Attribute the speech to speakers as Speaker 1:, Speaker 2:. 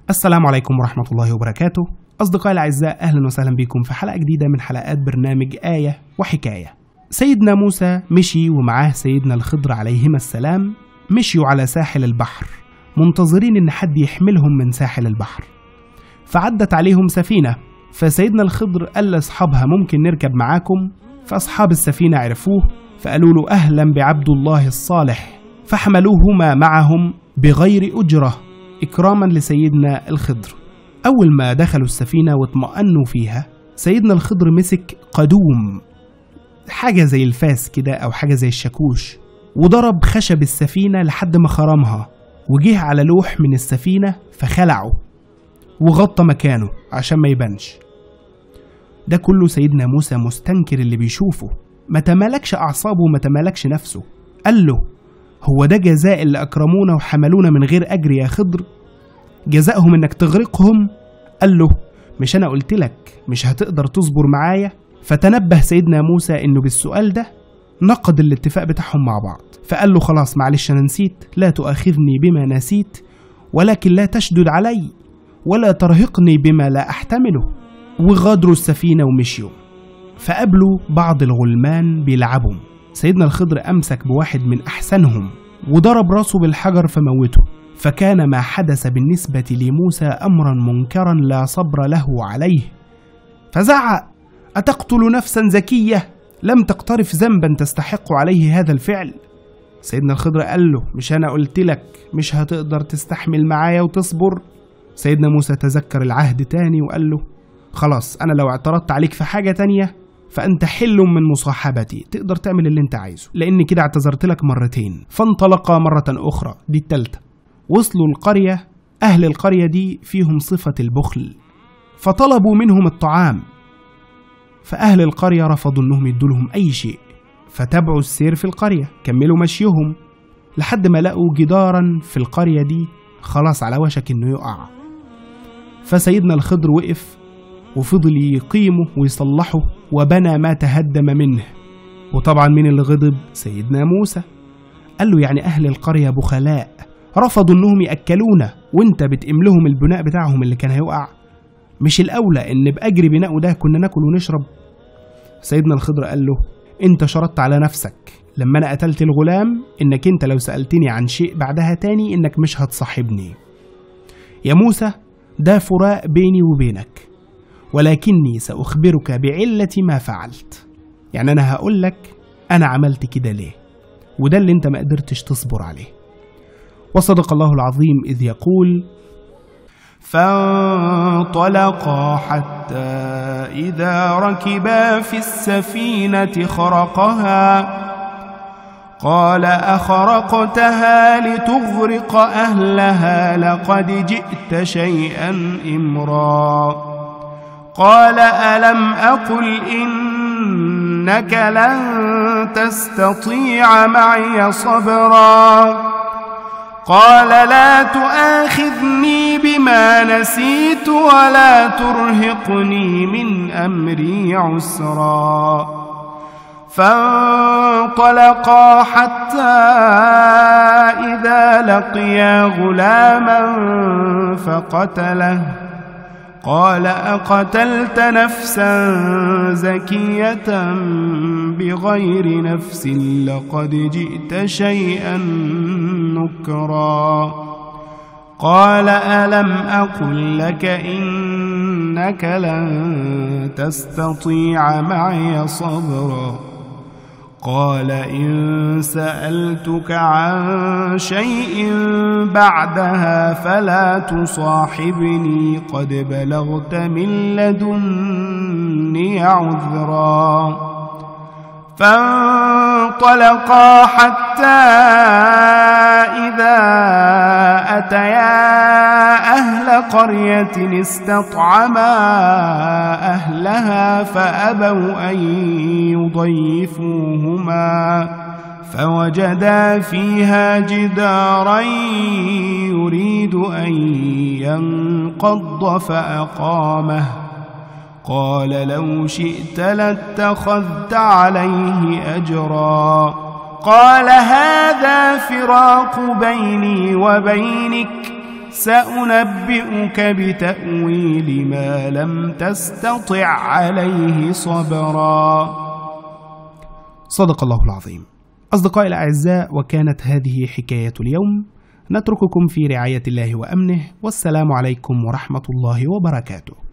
Speaker 1: السلام عليكم ورحمة الله وبركاته أصدقائي الأعزاء أهلا وسهلا بكم في حلقة جديدة من حلقات برنامج آية وحكاية سيدنا موسى مشي ومعاه سيدنا الخضر عليهما السلام مشيوا على ساحل البحر منتظرين إن حد يحملهم من ساحل البحر فعدت عليهم سفينة فسيدنا الخضر قال لأصحابها ممكن نركب معاكم فأصحاب السفينة عرفوه فقالوا له أهلا بعبد الله الصالح فحملوهما معهم بغير أجرة إكراما لسيدنا الخضر أول ما دخلوا السفينة واطمأنوا فيها سيدنا الخضر مسك قدوم حاجة زي الفاس كده أو حاجة زي الشاكوش وضرب خشب السفينة لحد ما خرمها وجه على لوح من السفينة فخلعه وغطى مكانه عشان ما يبانش ده كله سيدنا موسى مستنكر اللي بيشوفه ما تمالكش أعصابه وما تمالكش نفسه قال له هو ده جزاء اللي أكرمونا وحملونا من غير أجر يا خضر جزائهم إنك تغرقهم قال له مش أنا قلت لك مش هتقدر تصبر معايا فتنبه سيدنا موسى إنه بالسؤال ده نقض الاتفاق بتاعهم مع بعض فقال له خلاص معلش أنا نسيت لا تؤاخذني بما نسيت ولكن لا تشدد علي ولا ترهقني بما لا أحتمله وغادروا السفينة ومشيوا فقابلوا بعض الغلمان بيلعبهم سيدنا الخضر أمسك بواحد من أحسنهم وضرب راسه بالحجر فموته فكان ما حدث بالنسبة لموسى أمرا منكرا لا صبر له عليه فزعق أتقتل نفسا زكية لم تقترف ذنبا تستحق عليه هذا الفعل سيدنا الخضر قال له مش أنا قلت لك مش هتقدر تستحمل معايا وتصبر سيدنا موسى تذكر العهد تاني وقال له خلاص أنا لو اعترضت عليك في حاجة تانية فأنت حل من مصاحبتي تقدر تعمل اللي أنت عايزه لأن كده اعتذرت لك مرتين فانطلقا مرة أخرى دي التالتة وصلوا القرية أهل القرية دي فيهم صفة البخل فطلبوا منهم الطعام فأهل القرية رفضوا إنهم يدوا لهم أي شيء فتابعوا السير في القرية كملوا مشيهم لحد ما لقوا جدارا في القرية دي خلاص على وشك إنه يقع فسيدنا الخضر وقف وفضل يقيمه ويصلحه وبنى ما تهدم منه وطبعا مين اللي غضب سيدنا موسى قال له يعني أهل القرية بخلاء رفضوا إنهم يأكلونا وإنت بتقيم لهم البناء بتاعهم اللي كان هيقع مش الأولى إن بأجر بناؤه ده كنا ناكل ونشرب سيدنا الخضر قال له أنت شرطت على نفسك لما أنا قتلت الغلام إنك أنت لو سألتني عن شيء بعدها تاني إنك مش هتصاحبني يا موسى ده فراق بيني وبينك ولكني سأخبرك بعلة ما فعلت يعني أنا هقول لك أنا عملت كده ليه وده اللي أنت ما قدرتش تصبر عليه وصدق الله العظيم إذ يقول فانطلقا حتى إذا ركبا في السفينة خرقها قال أخرقتها لتغرق أهلها لقد جئت شيئا إمرا قال ألم أقل إنك لن تستطيع معي صبرا قال لا تؤاخذني بما نسيت ولا ترهقني من أمري عسرا فانطلقا حتى إذا لقيا غلاما فقتله قال أقتلت نفسا زكية بغير نفس لقد جئت شيئا نكرا قال ألم أقل لك إنك لن تستطيع معي صبرا قال إن سألتك عن شيء بعدها فلا تصاحبني قد بلغت من لدني عذرا فانطلقا حتى إذا أتيا أهل قرية استطعما أهلها فأبوا أن يضيفوهما فوجدا فيها جدارا يريد أن ينقض فأقامه قال لو شئت لاتخذت عليه أجرا قال هذا فراق بيني وبينك سأنبئك بتأويل ما لم تستطع عليه صبرا صدق الله العظيم أصدقائي الأعزاء وكانت هذه حكاية اليوم نترككم في رعاية الله وأمنه والسلام عليكم ورحمة الله وبركاته